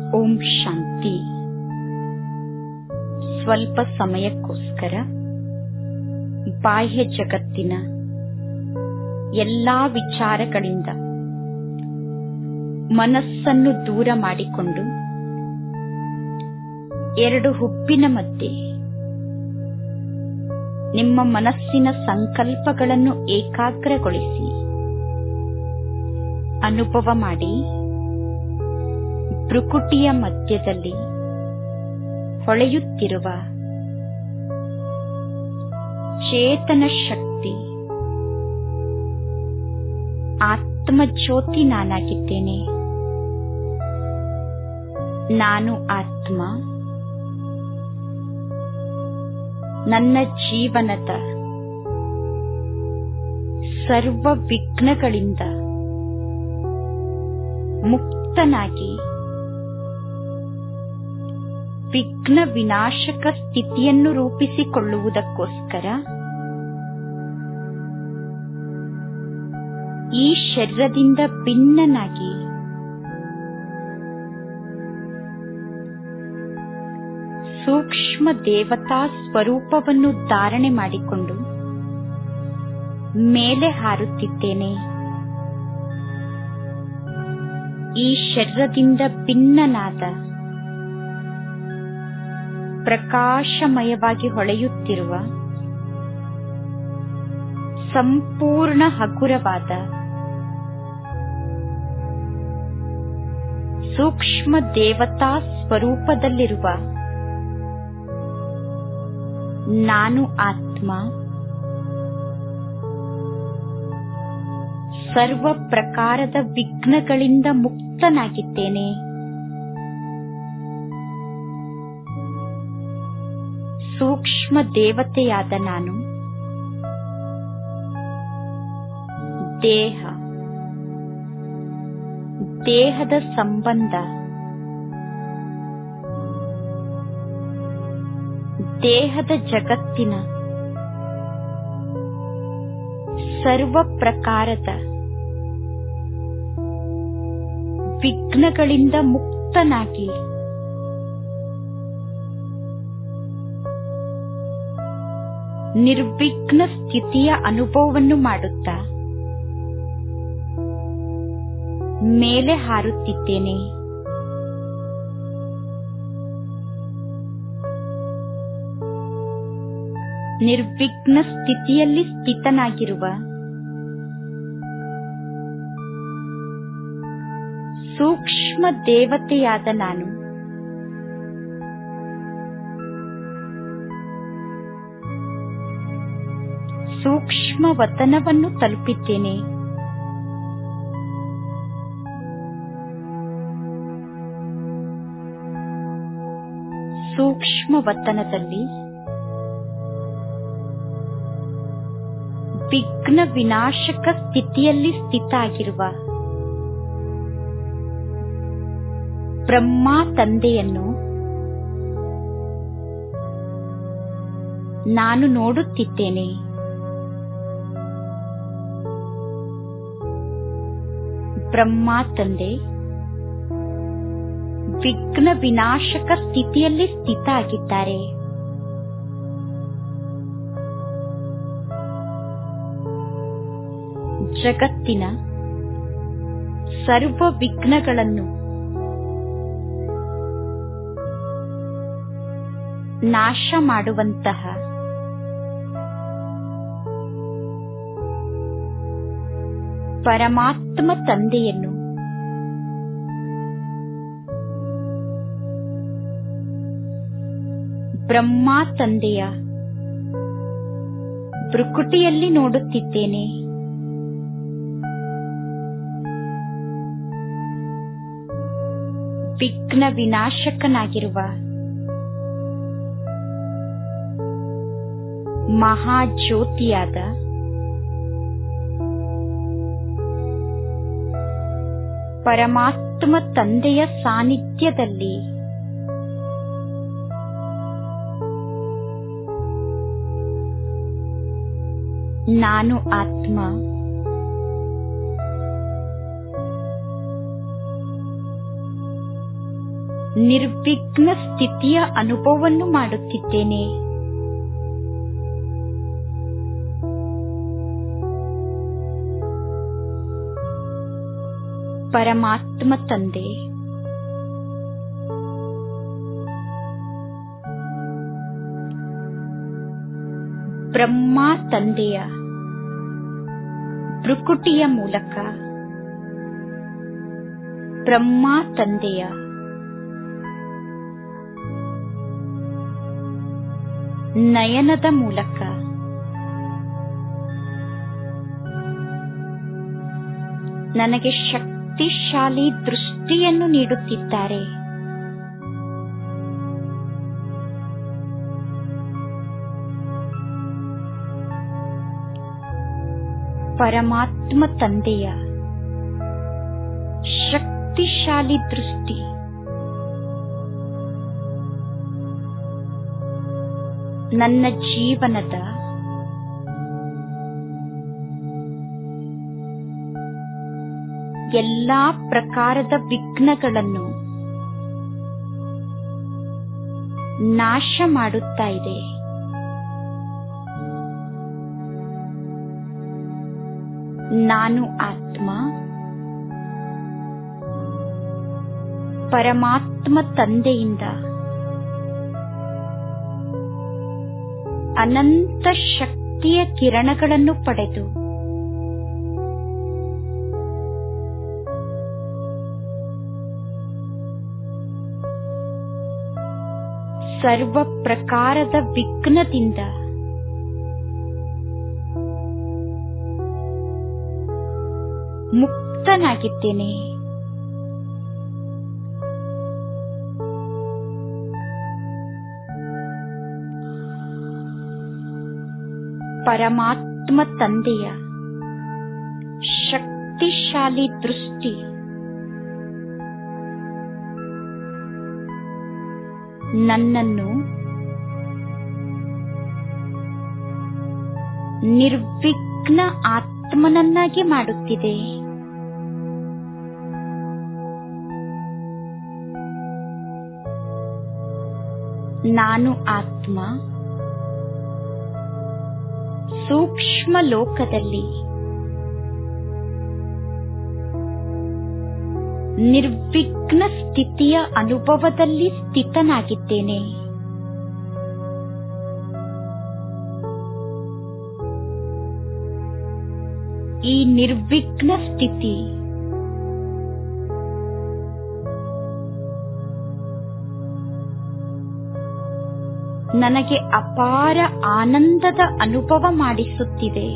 ಓಂ ಶಾಂತಿ ಸ್ವಲ್ಪ ಸಮಯಕ್ಕೋಸ್ಕರ ಬಾಹ್ಯ ಜಗತ್ತಿನ ಎಲ್ಲಾ ವಿಚಾರಗಳಿಂದ ಮನಸ್ಸನ್ನು ದೂರ ಮಾಡಿಕೊಂಡು ಎರಡು ಹುಬ್ಬಿನ ಮಧ್ಯೆ ನಿಮ್ಮ ಮನಸ್ಸಿನ ಸಂಕಲ್ಪಗಳನ್ನು ಏಕಾಗ್ರಗೊಳಿಸಿ ಅನುಭವ ಮಾಡಿ ಭ್ರುಕುಟಿಯ ಮಧ್ಯದಲ್ಲಿ ಹೊಳೆಯುತ್ತಿರುವ ಚೇತನ ಶಕ್ತಿ ಆತ್ಮಜ್ಯೋತಿ ನಾನಾಗಿದ್ದೇನೆ ನಾನು ಆತ್ಮ ನನ್ನ ಜೀವನದ ಸರ್ವ ವಿಘ್ನಗಳಿಂದ ಮುಕ್ತನಾಗಿ ವಿಘ್ನ ವಿನಾಶಕ ಸ್ಥಿತಿಯನ್ನು ರೂಪಿಸಿಕೊಳ್ಳುವುದಕ್ಕೋಸ್ಕರ ಈ ಶರೀರದಿಂದ ಭಿನ್ನನಾಗಿ ಸೂಕ್ಷ್ಮ ದೇವತಾ ಸ್ವರೂಪವನ್ನು ಧಾರಣೆ ಮಾಡಿಕೊಂಡು ಮೇಲೆ ಹಾರುತ್ತಿದ್ದೇನೆ ಈ ಶರೀರದಿಂದ ಭಿನ್ನನಾದ ಪ್ರಕಾಶಮಯವಾಗಿ ಹೊಳೆಯುತ್ತಿರುವ ಸಂಪೂರ್ಣ ಹಗುರವಾದ ಸೂಕ್ಷ್ಮ ದೇವತಾ ಸ್ವರೂಪದಲ್ಲಿರುವ ನಾನು ಆತ್ಮ ಸರ್ವ ಪ್ರಕಾರದ ವಿಘ್ನಗಳಿಂದ ಮುಕ್ತನಾಗಿದ್ದೇನೆ ಸೂಕ್ಷ್ಮ ದೇವತೆಯಾದ ನಾನು ದೇಹ ದೇಹದ ಸಂಬಂಧ ದೇಹದ ಜಗತ್ತಿನ ಸರ್ವ ಪ್ರಕಾರದ ವಿಘ್ನಗಳಿಂದ ಮುಕ್ತನಾಗಿ ನಿರ್ವಿಘ್ನ ಸ್ಥಿತಿಯ ಅನುಭವವನ್ನು ಮಾಡುತ್ತಾ ಮೇಲೆ ಹಾರುತ್ತಿದ್ದೇನೆ ನಿರ್ವಿಘ್ನ ಸ್ಥಿತಿಯಲ್ಲಿ ಸ್ಥಿತನಾಗಿರುವ ಸೂಕ್ಷ್ಮ ದೇವತೆಯಾದ ನಾನು ಸೂಕ್ಷ್ಮ ವತನವನ್ನು ತಲುಪಿದ್ದೇನೆ ಸೂಕ್ಷ್ಮ ವತನದಲ್ಲಿ ವಿಘ್ನ ವಿನಾಶಕ ಸ್ಥಿತಿಯಲ್ಲಿ ಸ್ಥಿತ ಆಗಿರುವ ಬ್ರಹ್ಮ ತಂದೆಯನ್ನು ನಾನು ನೋಡುತ್ತಿದ್ದೇನೆ ಬ್ರಹ್ಮ ತಂದೆ ವಿಘ್ನ ವಿನಾಶಕ ಸ್ಥಿತಿಯಲ್ಲಿ ಸ್ಥಿತ ಆಗಿದ್ದಾರೆ ಜಗತ್ತಿನ ಸರ್ವ ವಿಘ್ನಗಳನ್ನು ನಾಶ ಮಾಡುವಂತಹ ಪರಮಾತ್ಮ ತಂದೆಯನ್ನು ಬ್ರಹ್ಮ ತಂದೆಯ ಭ್ರುಕುಟಿಯಲ್ಲಿ ನೋಡುತ್ತಿದ್ದೇನೆ ವಿಘ್ನ ವಿನಾಶಕನಾಗಿರುವ ಮಹಾಜ್ಯೋತಿಯಾದ ಪರಮಾತ್ಮ ತಂದೆಯ ಸಾನ್ನಿಧ್ಯದಲ್ಲಿ ನಾನು ಆತ್ಮ ನಿರ್ವಿಘ್ನ ಸ್ಥಿತಿಯ ಅನುಭವವನ್ನು ಮಾಡುತ್ತಿದ್ದೇನೆ ಪರಮಾತ್ಮ ತಂದೆ ಬ್ರಹ್ಮ ತಂದೆಯ ಭೃಕುಟಿಯ ಮೂಲಕ ಬ್ರಹ್ಮ ತಂದೆಯ ನಯನದ ಮೂಲಕ ನನಗೆ ಶಕ್ತಿಶಾಲಿ ದೃಷ್ಟಿಯನ್ನು ನೀಡುತ್ತಿದ್ದಾರೆ ಪರಮಾತ್ಮ ತಂದೆಯ ಶಕ್ತಿಶಾಲಿ ದೃಷ್ಟಿ ನನ್ನ ಜೀವನದ ಎಲ್ಲಾ ಪ್ರಕಾರದ ವಿಘ್ನಗಳನ್ನು ನಾಶ ಮಾಡುತ್ತಾ ಇದೆ ನಾನು ಆತ್ಮ ಪರಮಾತ್ಮ ತಂದೆಯಿಂದ ಅನಂತ ಶಕ್ತಿಯ ಕಿರಣಗಳನ್ನು ಪಡೆದು ಸರ್ವ ಪ್ರಕಾರದ ವಿಘ್ನದಿಂದ ಮುಕ್ತನಾಗಿದ್ದೇನೆ ಪರಮಾತ್ಮ ತಂದೆಯ ಶಕ್ತಿಶಾಲಿ ದೃಷ್ಟಿ ನನ್ನನ್ನು ನಿರ್ವಿಘ್ನ ಆತ್ಮನನ್ನಾಗಿ ಮಾಡುತ್ತಿದೆ ನಾನು ಆತ್ಮ ಸೂಕ್ಷ್ಮ ಲೋಕದಲ್ಲಿ ನಿರ್ವಿಘ್ನ ಸ್ಥಿತಿಯ ಅನುಭವದಲ್ಲಿ ಸ್ಥಿತನಾಗಿದ್ದೇನೆ ಈ ನಿರ್ವಿಘ್ನ ಸ್ಥಿತಿ ನನಗೆ ಅಪಾರ ಆನಂದದ ಅನುಭವ ಮಾಡಿಸುತ್ತಿದೆ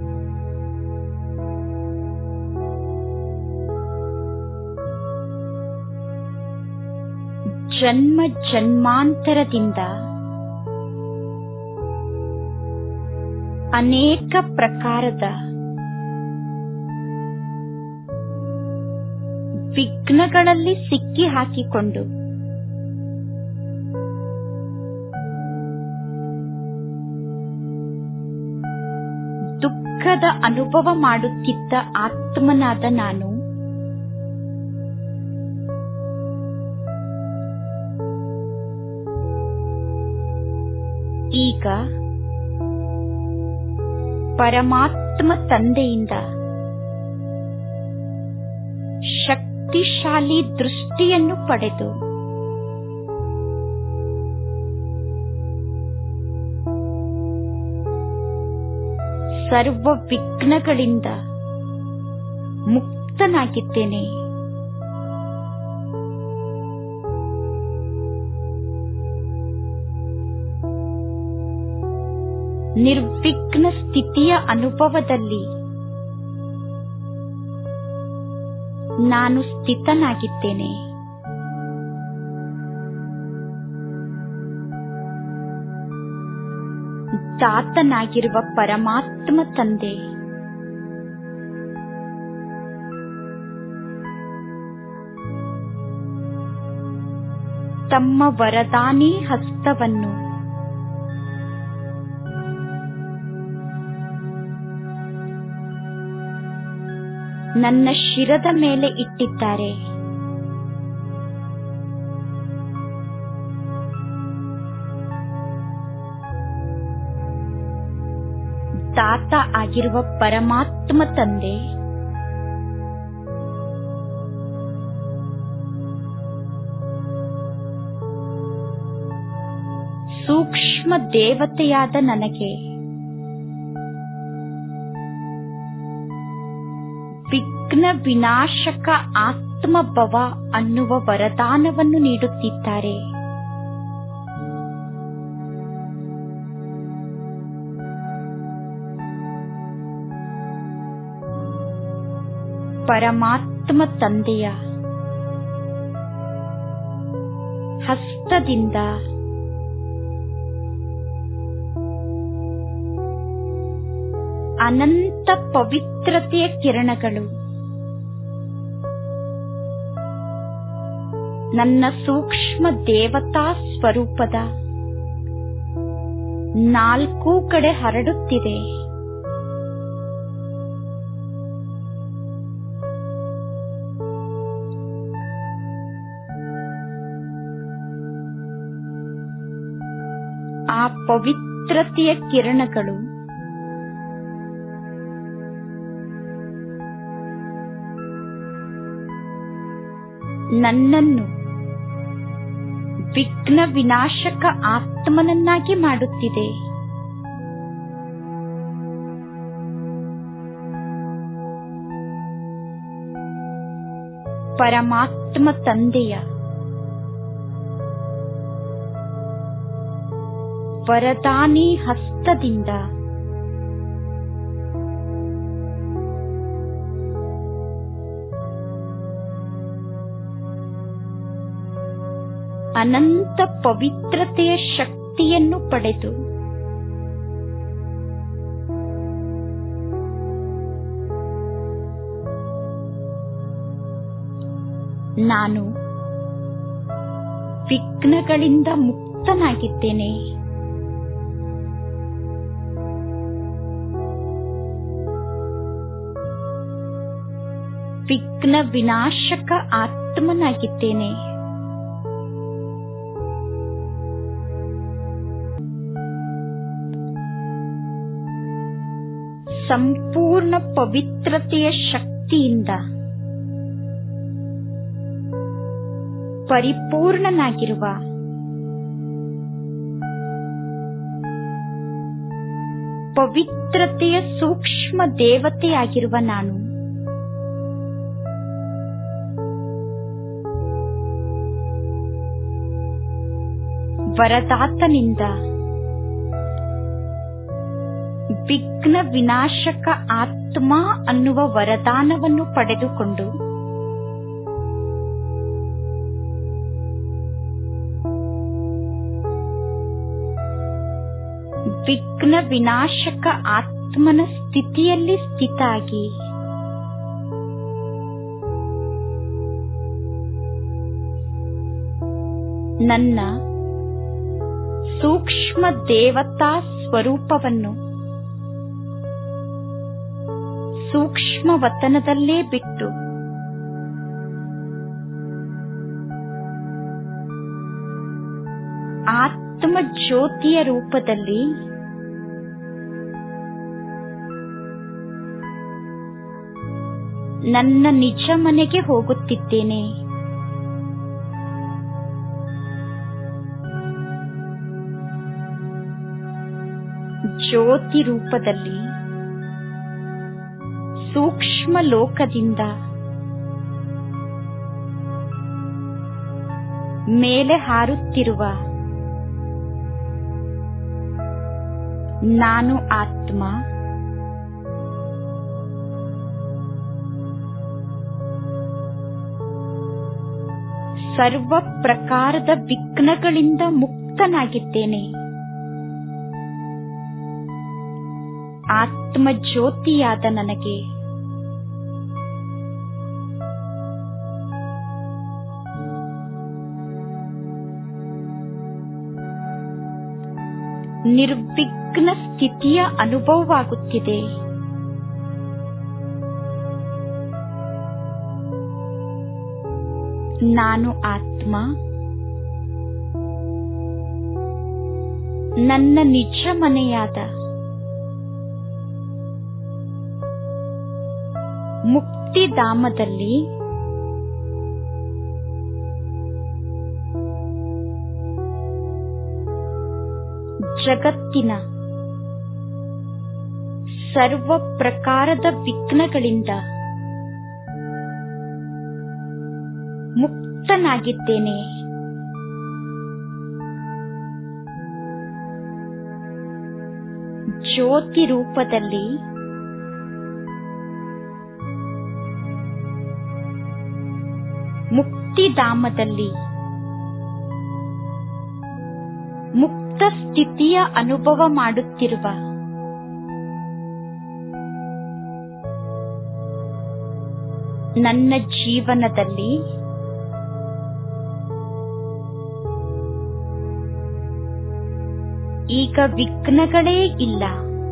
ಜನ್ಮ ಜನ್ಮಾಂತರದಿಂದ ಅನೇಕ ಪ್ರಕಾರದ ವಿಘ್ನಗಳಲ್ಲಿ ಸಿಕ್ಕಿ ಹಾಕಿಕೊಂಡು ದುಃಖದ ಅನುಭವ ಮಾಡುತ್ತಿದ್ದ ಆತ್ಮನಾದ ನಾನು ಈಗ ಪರಮಾತ್ಮ ತಂದೆಯಿಂದ ಶಕ್ತಿಶಾಲಿ ದೃಷ್ಟಿಯನ್ನು ಪಡೆದು ಸರ್ವ ವಿಘ್ನಗಳಿಂದ ಮುಕ್ತನಾಗಿದ್ದೇನೆ ನಿರ್ವಿಘ್ನ ಸ್ಥಿತಿಯ ಅನುಭವದಲ್ಲಿ ನಾನು ಸ್ಥಿತನಾಗಿದ್ದೇನೆ ದಾತನಾಗಿರುವ ಪರಮಾತ್ಮ ತಂದೆ ತಮ್ಮ ವರದಾನಿ ಹಸ್ತವನ್ನು ನನ್ನ ಶಿರದ ಮೇಲೆ ಇಟ್ಟಿದ್ದಾರೆ ತಾತ ಆಗಿರುವ ಪರಮಾತ್ಮ ತಂದೆ ಸೂಕ್ಷ್ಮ ದೇವತೆಯಾದ ನನಗೆ ವಿಘ್ನ ವಿನಾಶಕ ಆತ್ಮಭವ ಅನ್ನುವ ವರದಾನವನ್ನು ನೀಡುತ್ತಿದ್ದಾರೆ ಪರಮಾತ್ಮ ತಂದೆಯ ಹಸ್ತದಿಂದ ಅನಂತ ಪವಿತ್ರತೆಯ ಕಿರಣಗಳು ನನ್ನ ಸೂಕ್ಷ್ಮ ದೇವತಾ ಸ್ವರೂಪದ ನಾಲ್ಕೂ ಕಡೆ ಹರಡುತ್ತಿದೆ ಆ ಪವಿತ್ರತೆಯ ಕಿರಣಗಳು ನನ್ನನ್ನು ವಿಘ್ನ ವಿನಾಶಕ ಆತ್ಮನನ್ನಾಗಿ ಮಾಡುತ್ತಿದೆ ಪರಮಾತ್ಮ ತಂದೆಯ ವರದಾನಿ ಹಸ್ತದಿಂದ ಅನಂತ ಪವಿತ್ರತೆಯ ಶಕ್ತಿಯನ್ನು ಪಡೆದು ನಾನು ವಿಘ್ನಗಳಿಂದ ಮುಕ್ತನಾಗಿದ್ದೇನೆ ವಿಘ್ನ ವಿನಾಶಕ ಆತ್ಮನಾಗಿದ್ದೇನೆ ಸಂಪೂರ್ಣ ಪವಿತ್ರತೆಯ ಶಕ್ತಿಯಿಂದ ಪರಿಪೂರ್ಣನಾಗಿರುವ ಪವಿತ್ರತೆಯ ಸೂಕ್ಷ್ಮ ದೇವತೆಯಾಗಿರುವ ನಾನು ವರದಾತನಿಂದ ವಿಘ್ನ ವಿನಾಶಕ ಆತ್ಮ ಅನ್ನುವ ವರದಾನವನ್ನು ಪಡೆದುಕೊಂಡು ವಿಘ್ನ ವಿನಾಶಕ ಆತ್ಮನ ಸ್ಥಿತಿಯಲ್ಲಿ ಸ್ಥಿತಾಗಿ ನನ್ನ ಸೂಕ್ಷ್ಮ ದೇವತಾ ಸ್ವರೂಪವನ್ನು ಸೂಕ್ಷ್ಮ ವತನದಲ್ಲೇ ಬಿಟ್ಟು ಆತ್ಮ ಜ್ಯೋತಿಯ ರೂಪದಲ್ಲಿ ನನ್ನ ನಿಜ ಮನೆಗೆ ಹೋಗುತ್ತಿದ್ದೇನೆ ಜ್ಯೋತಿ ರೂಪದಲ್ಲಿ ಸೂಕ್ಷ್ಮ ಲೋಕದಿಂದ ಮೇಲೆ ಹಾರುತ್ತಿರುವ ನಾನು ಆತ್ಮ ಸರ್ವ ಪ್ರಕಾರದ ವಿಘ್ನಗಳಿಂದ ಮುಕ್ತನಾಗಿದ್ದೇನೆ ಆತ್ಮ ಜ್ಯೋತಿಯಾದ ನನಗೆ ನಿರ್ವಿಘ್ನ ಸ್ಥಿತಿಯ ಅನುಭವವಾಗುತ್ತಿದೆ ನಾನು ಆತ್ಮ ನನ್ನ ನಿಜ ಮನೆಯಾದ ಮುಕ್ತಿಧಾಮದಲ್ಲಿ ಜಗತ್ತಿನ ಸರ್ವ ಪ್ರಕಾರದ ವಿಘ್ನಗಳಿಂದ ಮುಕ್ತನಾಗಿದ್ದೇನೆ ಜ್ಯೋತಿ ರೂಪದಲ್ಲಿ ಮುಕ್ತಿಧಾಮದಲ್ಲಿ ಮುಕ್ತ ಸ್ಥಿತಿಯ ಅನುಭವ ಮಾಡುತ್ತಿರುವ ನನ್ನ ಜೀವನದಲ್ಲಿ ಈಗ ವಿಘ್ನಗಳೇ ಇಲ್ಲ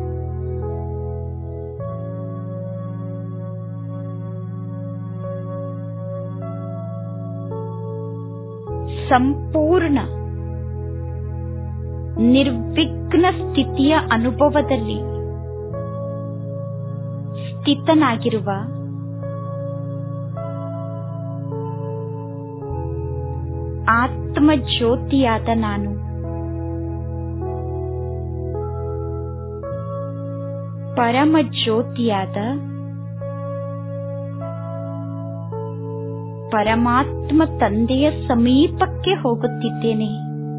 ಸಂಪೂರ್ಣ ನಿರ್ವಿಘ್ನ ಸ್ಥಿತಿಯ ಅನುಭವದಲ್ಲಿ ಸ್ಥಿತನಾಗಿರುವ ಆತ್ಮ ಜ್ಯೋತಿಯಾದ ನಾನು ಪರಮ ಜ್ಯೋತಿಯಾದ ಪರಮಾತ್ಮ ತಂದೆಯ ಸಮೀಪಕ್ಕೆ ಹೋಗುತ್ತಿದ್ದೇನೆ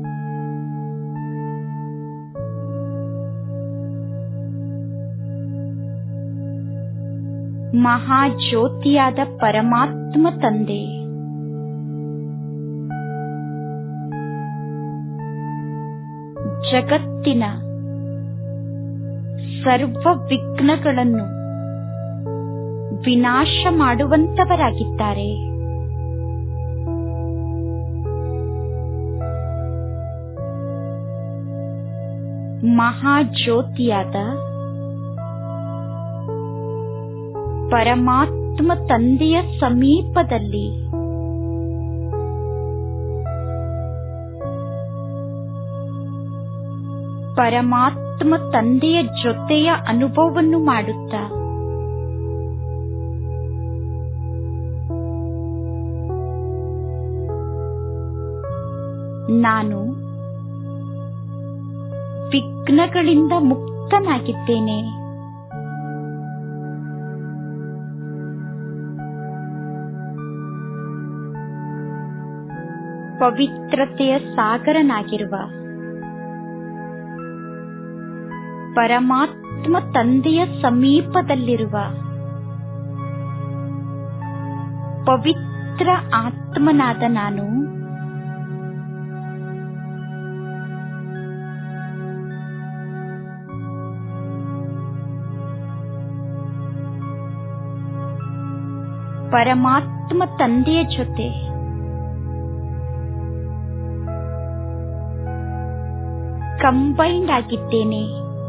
ಮಹಾಜ್ಯೋತಿಯಾದ ಪರಮಾತ್ಮ ತಂದೆ ಜಗತ್ತಿನ ಸರ್ವ ವಿಘ್ನಗಳನ್ನು ವಿನಾಶ ಮಾಡುವಂತವರಾಗಿದ್ದಾರೆ ಮಹಾಜ್ಯೋತಿಯಾದ ಪರಮಾತ್ಮ ತಂದೆಯ ಸಮೀಪದಲ್ಲಿ ಪರಮಾತ್ಮ ತಂದೆಯ ಜೊತೆಯ ಅನುಭವವನ್ನು ಮಾಡುತ್ತಾ ನಾನು ವಿಘ್ನಗಳಿಂದ ಮುಕ್ತನಾಗಿದ್ದೇನೆ ಪವಿತ್ರತೆಯ ಸಾಗರನಾಗಿರುವ ಪರಮಾತ್ಮ ತಂದೆಯ ಸಮೀಪದಲ್ಲಿರುವ ಪವಿತ್ರ ಆತ್ಮನಾದ ನಾನು ಪರಮಾತ್ಮ ತಂದೆಯ ಜೊತೆ ಕಂಬೈಂಡ್ ಆಗಿದ್ದೇನೆ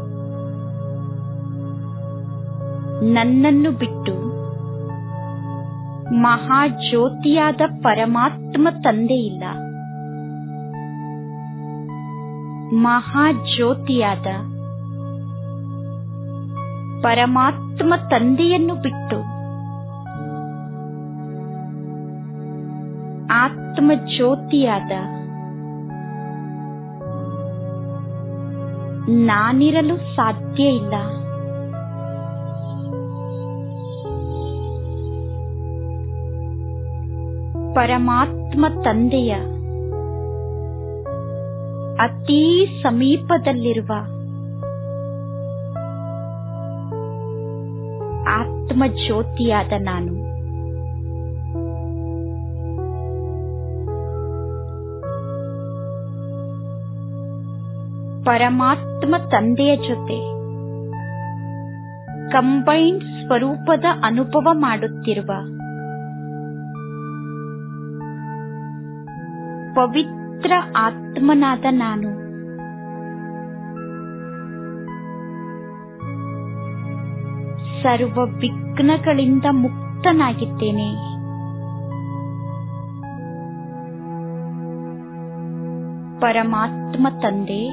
ನನ್ನನ್ನು ಬಿಟ್ಟು ಮಹಾಜ್ಯೋತಿಯಾದ ಪರಮಾತ್ಮ ತಂದೆ ಇಲ್ಲ ಮಹಾಜ್ಯೋತಿಯಾದ ಪರಮಾತ್ಮ ತಂದೆಯನ್ನು ಬಿಟ್ಟು ಆತ್ಮ ಜ್ಯೋತಿಯಾದ ನಾನಿರಲು ಸಾಧ್ಯ ಇಲ್ಲ ಪರಮಾತ್ಮ ತಂದೆಯ ಅತೀ ಸಮೀಪದಲ್ಲಿರುವ ಆತ್ಮ ಜ್ಯೋತಿಯಾದ ನಾನು ಪರಮಾತ್ಮ ತಂದೆಯ ಜೊತೆ ಕಂಬೈನ್ಡ್ ಸ್ವರೂಪದ ಅನುಭವ ಮಾಡುತ್ತಿರುವ ಪವಿತ್ರ ಆತ್ಮನಾದ ನಾನು ಸರ್ವ ವಿಘ್ನಗಳಿಂದ ಮುಕ್ತನಾಗಿದ್ದೇನೆ ಪರಮಾತ್ಮ ತಂದೆ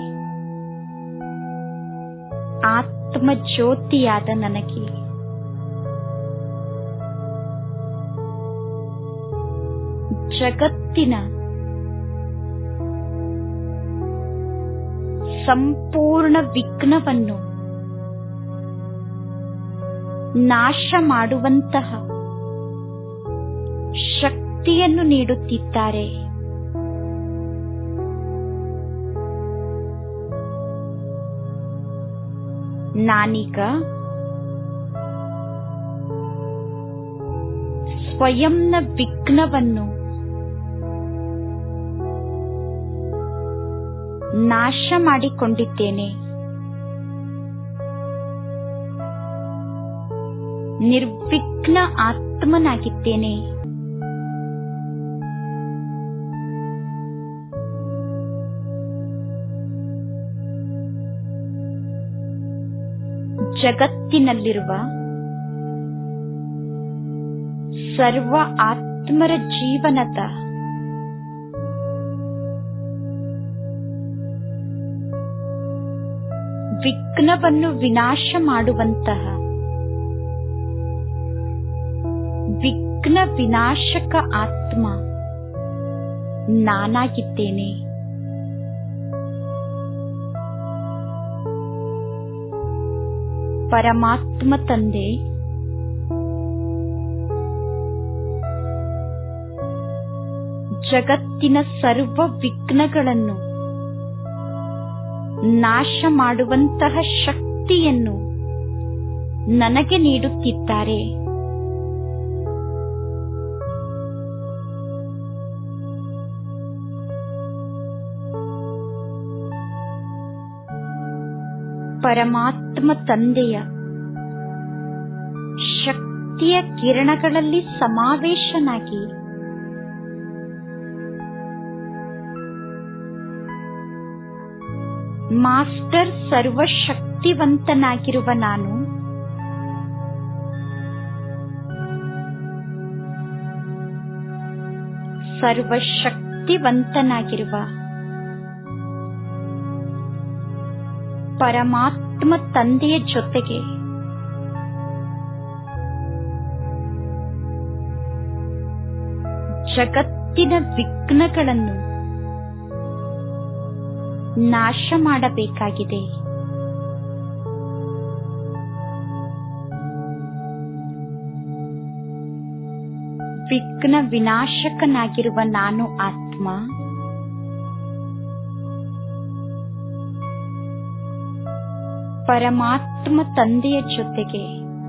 ಆತ್ಮ ಜ್ಯೋತಿಯಾದ ನನಗೆ ಜಗತ್ತಿನ ಸಂಪೂರ್ಣ ವಿಘ್ನವನ್ನು ನಾಶ ಮಾಡುವಂತಹ ಶಕ್ತಿಯನ್ನು ನೀಡುತ್ತಿದ್ದಾರೆ ನಾನೀಗ ಸ್ವಯಂನ ವಿಘ್ನವನ್ನು ನಾಶ ಮಾಡಿಕೊಂಡಿದ್ದೇನೆ ನಿರ್ವಿಘ್ನ ಆತ್ಮನಾಗಿದ್ದೇನೆ ಜಗತ್ತಿನಲ್ಲಿರುವ ಸರ್ವ ಆತ್ಮರ ಜೀವನದ ವಿಘ್ನವನ್ನು ವಿನಾಶ ಮಾಡುವಂತಹ ವಿಘ್ನ ವಿನಾಶಕ ಆತ್ಮ ನಾನಾಗಿದ್ದೇನೆ ಪರಮಾತ್ಮ ತಂದೆ ಜಗತ್ತಿನ ಸರ್ವ ವಿಘ್ನಗಳನ್ನು ನಾಶ ಮಾಡುವಂತಹ ಶಕ್ತಿಯನ್ನು ನನಗೆ ನೀಡುತ್ತಿದ್ದಾರೆ ಪರಮಾತ್ಮ ತಂದೆಯ ಶಕ್ತಿಯ ಕಿರಣಗಳಲ್ಲಿ ಸಮಾವೇಶನಾಗಿ ಮಾಸ್ಟರ್ ಸರ್ವಶಕ್ತಿವಂತನಾಗಿರುವ ನಾನು ಸರ್ವಶಕ್ತಿವಂತನಾಗಿರುವ ಪರಮಾತ್ಮ ತಂದೆಯ ಜೊತೆಗೆ ಜಗತ್ತಿನ ವಿಘ್ನಗಳನ್ನು ನಾಶ ಮಾಡಬೇಕಾಗಿದೆ ವಿಘ್ನ ವಿನಾಶಕನಾಗಿರುವ ನಾನು ಆತ್ಮ ಪರಮಾತ್ಮ ತಂದೆಯ ಜೊತೆಗೆ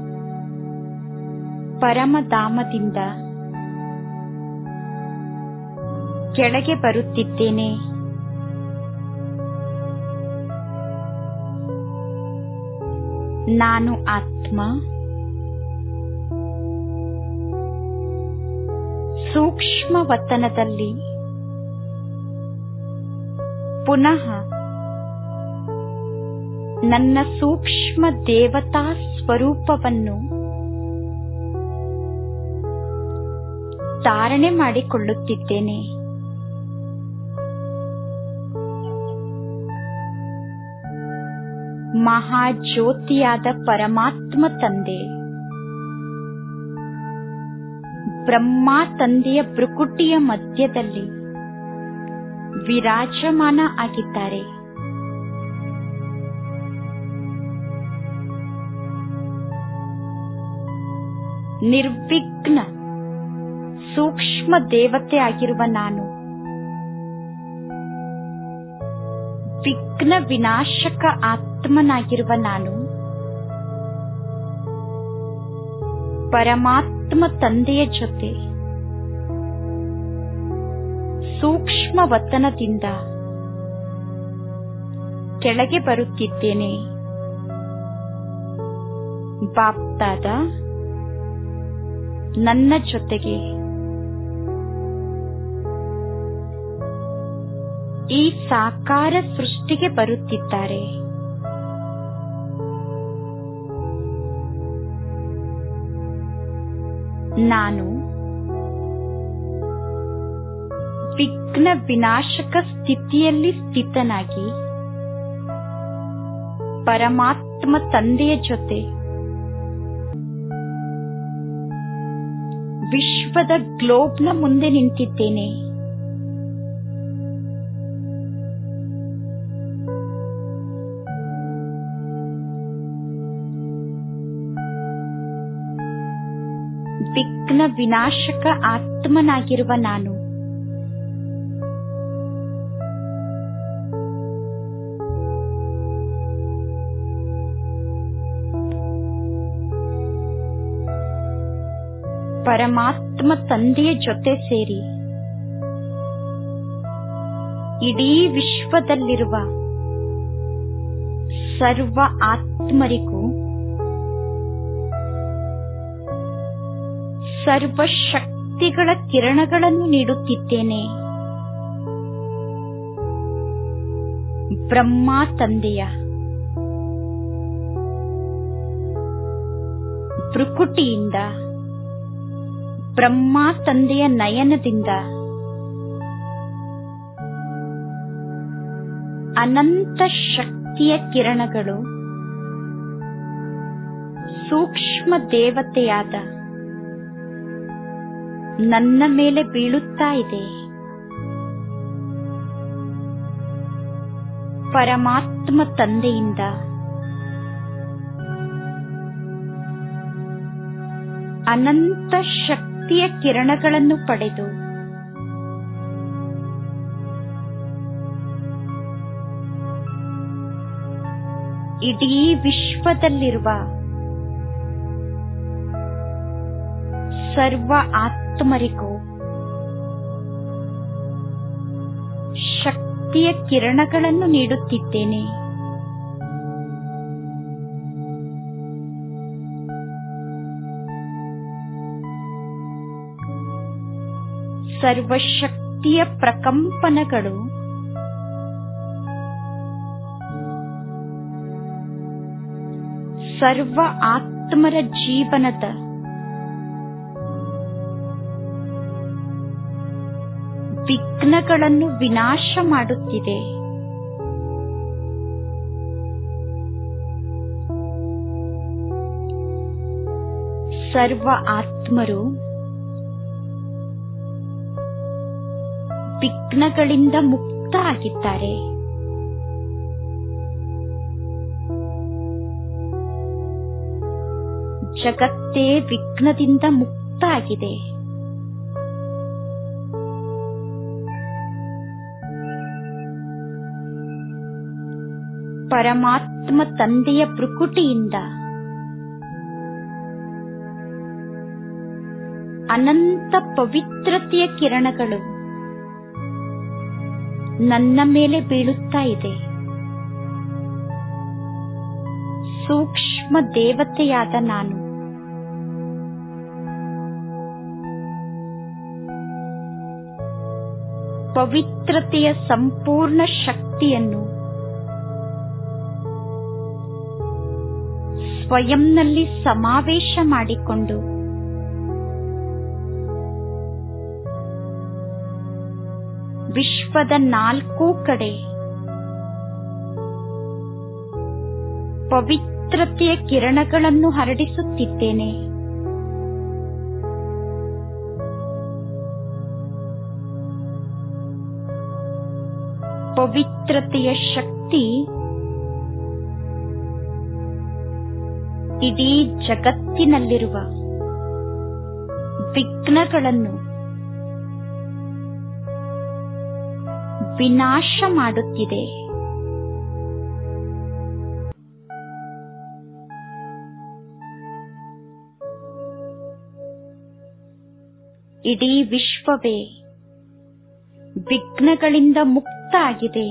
ಪರಮಧಾಮದಿಂದ ಕೆಳಗೆ ಬರುತ್ತಿದ್ದೇನೆ ನಾನು ಆತ್ಮ ಸೂಕ್ಷ್ಮ ವತನದಲ್ಲಿ ಪುನಃ ನನ್ನ ಸೂಕ್ಷ್ಮ ದೇವತಾ ಸ್ವರೂಪವನ್ನು ಧಾರಣೆ ಮಾಡಿಕೊಳ್ಳುತ್ತಿದ್ದೇನೆ ಮಹಾಜ್ಯೋತಿಯಾದ ಪರಮಾತ್ಮ ತಂದೆ ಬ್ರಹ್ಮ ತಂದೆಯ ಬೃಕುಟಿಯ ಮಧ್ಯದಲ್ಲಿ ವಿರಾಜಮಾನ ಆಗಿದ್ದಾರೆ ನಿರ್ವಿಘ್ನ ಸೂಕ್ಷ್ಮ ದೇವತೆ ಆಗಿರುವ ನಾನು ವಿಘ್ನ ವಿನಾಶಕ ಆತ್ಮನಾಗಿರುವ ನಾನು ಪರಮಾತ್ಮ ತಂದೆಯ ಜೊತೆ ಸೂಕ್ಷ್ಮ ವತನದಿಂದ ಕೆಳಗೆ ಬರುತ್ತಿದ್ದೇನೆ ಬಾಪ್ತಾದ ನನ್ನ ಜೊತೆಗೆ ಈ ಸಾಕಾರ ಸೃಷ್ಟಿಗೆ ಬರುತ್ತಿದ್ದಾರೆ ನಾನು ವಿಘ್ನ ವಿನಾಶಕ ಸ್ಥಿತಿಯಲ್ಲಿ ಸ್ಥಿತನಾಗಿ ಪರಮಾತ್ಮ ತಂದೆಯ ಜೊತೆ ವಿಶ್ವದ ಗ್ಲೋಬ್ನ ಮುಂದೆ ನಿಂತಿದ್ದೇನೆ ವಿಘ್ನ ವಿನಾಶಕ ಆತ್ಮನಾಗಿರುವ ನಾನು ಪರಮಾತ್ಮ ತಂದೆಯ ಜೊತೆ ಸೇರಿ ಇಡೀ ವಿಶ್ವದಲ್ಲಿರುವ ಸರ್ವ ಆತ್ಮರಿಗೂ ಸರ್ವ ಶಕ್ತಿಗಳ ಕಿರಣಗಳನ್ನು ನೀಡುತ್ತಿದ್ದೇನೆ ಬ್ರಹ್ಮ ತಂದೆಯ ಭ್ರುಕುಟಿಯಿಂದ ಬ್ರಹ್ಮ ತಂದೆಯ ನಯನದಿಂದ ಅನಂತ ಶಕ್ತಿಯ ಕಿರಣಗಳು ಸೂಕ್ಷ್ಮ ದೇವತೆಯಾದ ನನ್ನ ಮೇಲೆ ಬೀಳುತ್ತಾ ಇದೆ ಪರಮಾತ್ಮ ತಂದೆಯಿಂದ ಅನಂತ ಶಕ್ತಿಯ ಕಿರಣಗಳನ್ನು ಪಡೆದು ಇಡೀ ವಿಶ್ವದಲ್ಲಿರುವ ಸರ್ವ ಆತ್ಮರಿಗೂ ಶಕ್ತಿಯ ಕಿರಣಗಳನ್ನು ನೀಡುತ್ತಿದ್ದೇನೆ ಸರ್ವಶಕ್ತಿಯ ಪ್ರಕಂಪನಗಳು ಸರ್ವ ಆತ್ಮರ ಜೀವನದ ವಿಘ್ನಗಳನ್ನು ವಿನಾಶ ಮಾಡುತ್ತಿದೆ ಸರ್ವ ಆತ್ಮರು ವಿಘ್ನಗಳಿಂದ ಮುಕ್ತ ಆಗಿದ್ದಾರೆ ಜಗತ್ತೇ ವಿಘ್ನದಿಂದ ಮುಕ್ತ ಆಗಿದೆ ಪರಮಾತ್ಮ ತಂದೆಯ ಭ್ರುಕುಟಿಯಿಂದ ಅನಂತ ಪವಿತ್ರತೆಯ ಕಿರಣಗಳು ನನ್ನ ಮೇಲೆ ಬೀಳುತ್ತಾ ಇದೆ ಸೂಕ್ಷ್ಮ ದೇವತೆಯಾದ ನಾನು ಪವಿತ್ರತೆಯ ಸಂಪೂರ್ಣ ಶಕ್ತಿಯನ್ನು ಸ್ವಯಂನಲ್ಲಿ ಸಮಾವೇಶ ಮಾಡಿಕೊಂಡು ವಿಶ್ವದ ನಾಲ್ಕೂ ಕಡೆ ಪವಿತ್ರತೆಯ ಕಿರಣಗಳನ್ನು ಹರಡಿಸುತ್ತಿದ್ದೇನೆ ಪವಿತ್ರತೆಯ ಶಕ್ತಿ ಇಡೀ ಜಗತ್ತಿನಲ್ಲಿರುವ ವಿಘ್ನಗಳನ್ನು ವಿನಾಶ ಮಾಡುತ್ತಿದೆ ಇಡೀ ವಿಶ್ವವೇ ವಿಘ್ನಗಳಿಂದ ಮುಕ್ತ ಆಗಿದೆ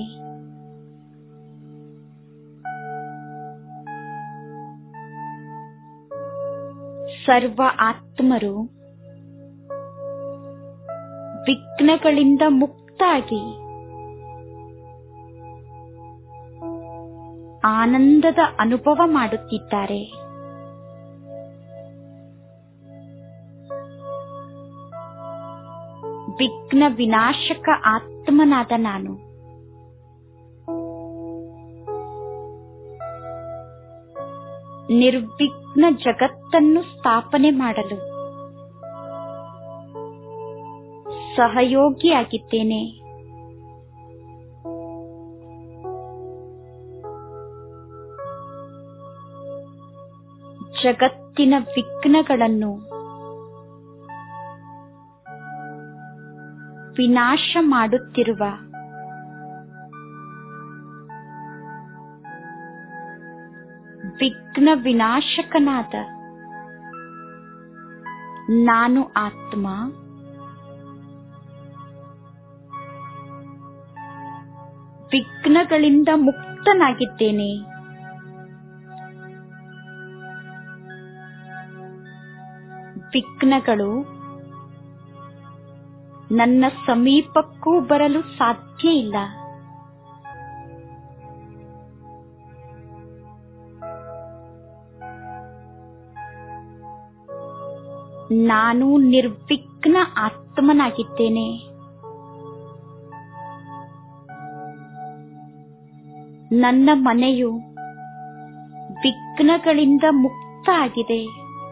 ಸರ್ವ ಆತ್ಮರು ವಿಘ್ನಗಳಿಂದ ಮುಕ್ತಾಗಿ ಆನಂದದ ಅನುಭವ ಮಾಡುತ್ತಿದ್ದಾರೆ ವಿಘ್ನ ವಿನಾಶಕ ಆತ್ಮನಾದ ನಾನು ನಿರ್ವಿಘ್ನ ಜಗತ್ತನ್ನು ಸ್ಥಾಪನೆ ಮಾಡಲು ಸಹಯೋಗಿಯಾಗಿದ್ದೇನೆ ಜಗತ್ತಿನ ವಿಘ್ನಗಳನ್ನು ವಿನಾಶ ಮಾಡುತ್ತಿರುವ ವಿಘ್ನ ವಿನಾಶಕನಾದ ನಾನು ಆತ್ಮ ವಿಘ್ನಗಳಿಂದ ಮುಕ್ತನಾಗಿದ್ದೇನೆ ವಿಘ್ನಗಳು ನನ್ನ ಸಮೀಪಕ್ಕೂ ಬರಲು ಸಾಧ್ಯ ಇಲ್ಲ ನಾನು ನಿರ್ವಿಘ್ನ ಆತ್ಮನಾಗಿದ್ದೇನೆ ನನ್ನ ಮನೆಯು ವಿಘ್ನಗಳಿಂದ ಮುಕ್ತ ಆಗಿದೆ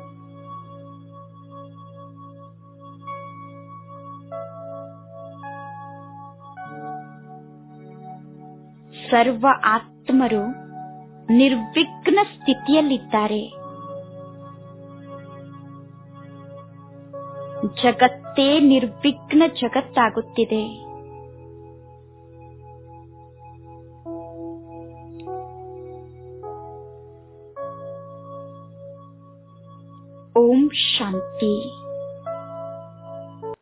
ಸರ್ವ ಆತ್ಮರು ನಿರ್ವಿಘ್ನ ಸ್ಥಿತಿಯಲ್ಲಿದ್ದಾರೆ ಜಗತ್ತೇ ನಿರ್ವಿಘ್ನ ಜಗತ್ತಾಗುತ್ತಿದೆ ಓಂ ಶಾಂತಿ